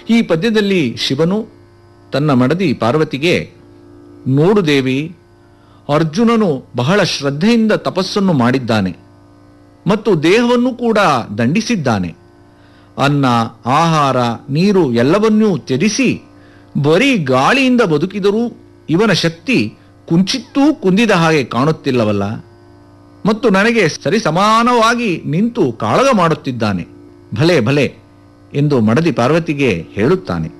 ಈ ಪದ್ಯದಲ್ಲಿ ಶಿವನು ತನ್ನ ಮಡದಿ ಪಾರ್ವತಿಗೆ ನೋಡು ದೇವಿ ಅರ್ಜುನನು ಬಹಳ ಶ್ರದ್ಧೆಯಿಂದ ತಪಸ್ಸನ್ನು ಮಾಡಿದ್ದಾನೆ ಮತ್ತು ದೇಹವನ್ನು ಕೂಡ ದಂಡಿಸಿದ್ದಾನೆ ಅನ್ನ ಆಹಾರ ನೀರು ಎಲ್ಲವನ್ನೂ ತ್ಯಜಿಸಿ ಬರೀ ಗಾಳಿಯಿಂದ ಬದುಕಿದರೂ ಇವನ ಶಕ್ತಿ ಕುಂಚಿತ್ತೂ ಕುಂದಿದ ಹಾಗೆ ಕಾಣುತ್ತಿಲ್ಲವಲ್ಲ ಮತ್ತು ನನಗೆ ಸರಿಸಮಾನವಾಗಿ ನಿಂತು ಕಾಳಗ ಮಾಡುತ್ತಿದ್ದಾನೆ ಭಲೆ ಭಲೆ ಎಂದು ಮಡದಿ ಪಾರ್ವತಿಗೆ ಹೇಳುತ್ತಾನೆ